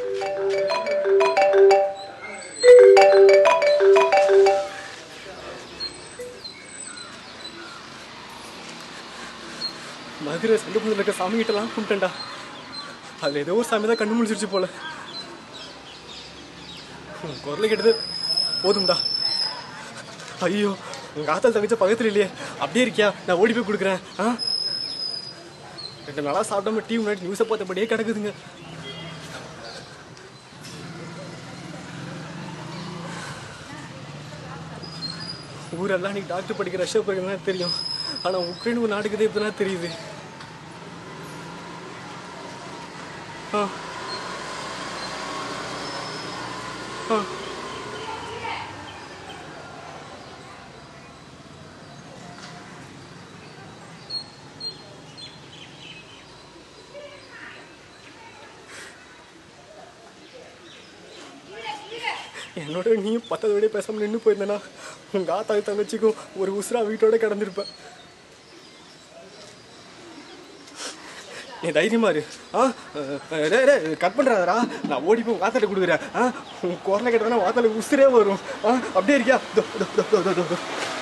மதுரை சண்டை இருக்க சாமி கிட்டலாம் கும்பிட்டேன்டா அதுல ஏதோ ஒரு சாமி தான் கண்ணு முடிச்சிருச்சு போல உன் குரலை கேட்டது போதும்டா ஐயோ உங்க ஆத்தாள் தங்கச்ச பக்கத்துல இல்லையே அப்படியே இருக்கியா நான் ஓடி போய் கொடுக்குறேன் ஆ ரெண்டு நாளா சாப்பிடாம டீ முன்னாடி நியூஸை பார்த்தபடியே கிடக்குதுங்க ஊரெல்லாம் இன்னைக்கு டாக்டர் படிக்கிற ரஷ்யா படிக்கிறதா தெரியும் ஆனா உக்ரைன் ஒரு நாட்டுக்கு இப்பதான் தெரியுது ஆ ஆ என்னோட நீயும் பத்ததை விட பேசாம நின்று போயிருந்தேனா உங்க ஆத்தா தங்கச்சிக்கும் ஒரு உசுரா வீட்டோட கிடந்திருப்ப நீ தைரியமா இரு ஆ அஹ், டேய், டேய், கட் பண்றாதடா நான் ஓடி போய் உங்க ஆத்தாட்ட கொடுக்குறேன் ஆ உன் குரலை கேட்டதுனா வாத்தால உசுரே வரும் ஆ அப்படியே இருக்கியா தோ, தோ, தோ, தோ, தோ, தோ.